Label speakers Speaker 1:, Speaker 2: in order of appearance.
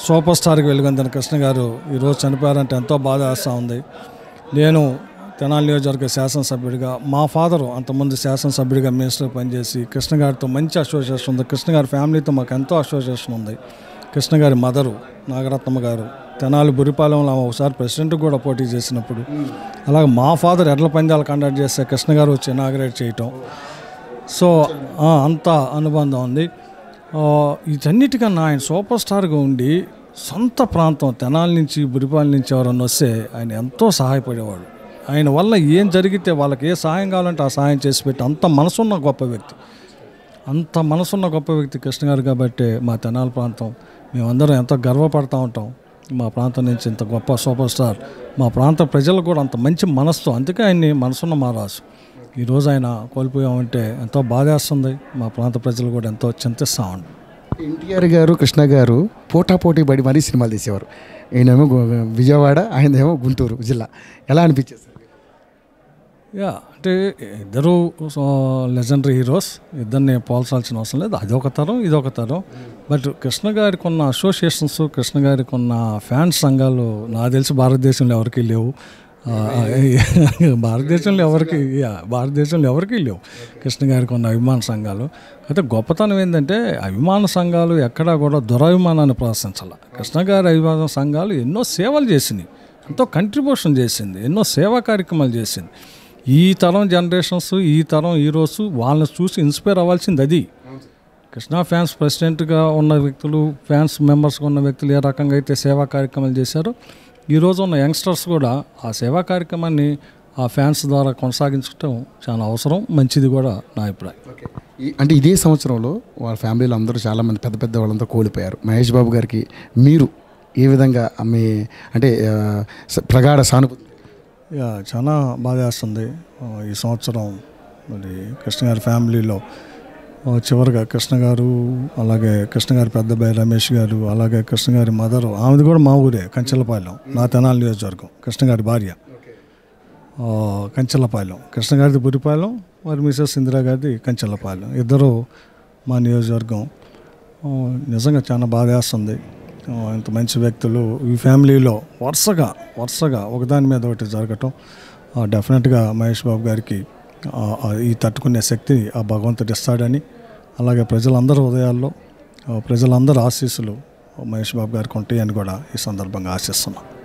Speaker 1: super స్టార్కి వెలుగొందిన Krishna గారు ఈరోజు చనిపోయారంటే ఎంతో బాధ వేస్తూ ఉంది నేను తెనాలి నియోజకవర్గ శాసనసభ్యుడిగా మా ఫాదరు అంతకుముందు శాసనసభ్యుడిగా మినిస్టర్ పనిచేసి కృష్ణ గారితో మంచి అసోసియేషన్ ఉంది కృష్ణ గారి ఫ్యామిలీతో మాకు ఎంతో అసోసియేషన్ ఉంది కృష్ణ గారి మదరు నాగరత్నమ్మ గారు తెనాలి బురిపాలెంలో ఆమె ఒకసారి ప్రెసిడెంట్ కూడా పోటీ చేసినప్పుడు అలాగే మా ఫాదర్ ఎడ్ల పందాలు కండక్ట్ చేస్తే కృష్ణ గారు వచ్చి ఇనాగ్రేట్ చేయటం సో ఆ, అంత అనుబంధం ఉంది ఆ, వీటన్నిటికన్నా ఆయన సూపర్ స్టార్గా ఉండి సొంత ప్రాంతం తెనాలి నుంచి బురిపాల నుంచి ఎవరన్నా వస్తే ఆయన ఎంతో సహాయపడేవాడు ఆయన వల్ల ఏం జరిగితే వాళ్ళకి ఏ సహాయం కావాలంటే ఆ సహాయం చేసి పెట్టి అంత మనసున్న గొప్ప వ్యక్తి అంత మనసున్న గొప్ప వ్యక్తి కృష్ణ గారు కాబట్టి మా తెనాలి ప్రాంతం మేమందరం ఎంతో గర్వపడతా ఉంటాం మా ప్రాంతం నుంచి ఇంత గొప్ప సూపర్ స్టార్ మా ప్రాంత ప్రజలకు కూడా అంత మంచి మనసుతో అందుకే ఆయన్ని మనసున్న మా రాసు ఈరోజు ఆయన కోల్పోయామంటే ఎంతో బాధేస్తుంది మా ప్రాంత ప్రజలు కూడా ఎంతో చింతిస్తూ ఉంటాం
Speaker 2: ఎన్టీఆర్ గారు కృష్ణ గారు పోటాపోటీ పడి మరీ సినిమాలు తీసేవారు ఈయనేమో గు- విజయవాడ ఆయనదేమో గుంటూరు జిల్లా ఎలా అనిపించేది సార్
Speaker 1: యా అంటే ఇద్దరు లెజెండరీ హీరోస్ ఇద్దరిని పోల్చాల్సిన అవసరం లేదు అదొక తరం ఇదొక తరం బట్ కృష్ణ గారికి ఉన్న అసోసియేషన్స్ కృష్ణ గారికి ఉన్న ఫ్యాన్స్ సంఘాలు నాకు తెలిసి భారతదేశంలో ఎవరికీ లేవు ఆ, భారతదేశంలో ఎవరికి యా, భారతదేశంలో ఎవరికీ లేవు కృష్ణ గారికి ఉన్న అభిమాన సంఘాలు అయితే గొప్పతనం ఏంటంటే అభిమాన సంఘాలు ఎక్కడా కూడా దురభిమానాన్ని ప్రదర్శించాల కృష్ణ గారి అభిమాన సంఘాలు ఎన్నో సేవలు చేసినాయి ఎంతో కంట్రిబ్యూషన్ చేసింది ఎన్నో సేవా కార్యక్రమాలు చేసింది ఈ తరం జనరేషన్స్ ఈ తరం హీరోస్ వాళ్ళని చూసి ఇన్స్పైర్ అవ్వాల్సింది అది కృష్ణా ఫ్యాన్స్ ప్రెసిడెంట్గా ఉన్న వ్యక్తులు ఫ్యాన్స్ మెంబర్స్గా ఉన్న వ్యక్తులు ఏ రకంగా అయితే సేవా కార్యక్రమాలు చేశారో ఈరోజు ఉన్న యంగ్స్టర్స్ కూడా ఆ సేవా కార్యక్రమాన్ని ఆ ఫ్యాన్స్ ద్వారా కొనసాగించడం చాలా అవసరం మంచిది కూడా నా అభిప్రాయం
Speaker 2: ఈ- అంటే ఇదే సంవత్సరంలో వాళ్ళ ఫ్యామిలీలో అందరూ చాలామంది పెద్ద పెద్ద వాళ్ళంతా కోల్పోయారు మహేష్ బాబు గారికి మీరు ఏ విధంగా మీ అంటే ఆ, స- ప్రగాఢ సానుభూతి
Speaker 1: యా చాలా బాగా వేస్తుంది ఆ, ఈ సంవత్సరం మరి కృష్ణ గారి ఫ్యామిలీలో ఆ, చివరిగా కృష్ణ గారు అలాగే కృష్ణ గారి పెద్ద అబ్బాయి రమేష్ గారు అలాగే కృష్ణ గారి మదరు ఆమెది కూడా మా ఊరే కంచెలపాలెం నా తెనాలి నియోజకవర్గం కృష్ణ గారి భార్య ఆ, కంచెలపాలెం కృష్ణ గారిది బురిపాలెం మరి మిసెస్ ఇందిరా గారిది కంచెలపాలెం ఇద్దరు మా నియోజకవర్గం ఆ, నిజంగా చాలా బాధ వేస్తుంది ఆ, ఇంత మంచి వ్యక్తులు ఈ ఫ్యామిలీలో వరుసగా వరుసగా ఒకదాని మీద ఒకటి జరగటం ఆ, డెఫినెట్గా మహేష్ బాబు గారికి ఆ, ఆ, ఈ తట్టుకునే శక్తి ఆ భగవంతుడు ఇస్తాడని అలాగే ప్రజలందరి హృదయాల్లో ఆ, ప్రజలందరి ఆశీస్సులు మహేష్ బాబు గారికి ఉంటాయని కూడా ఈ సందర్భంగా ఆశిస్తున్నాం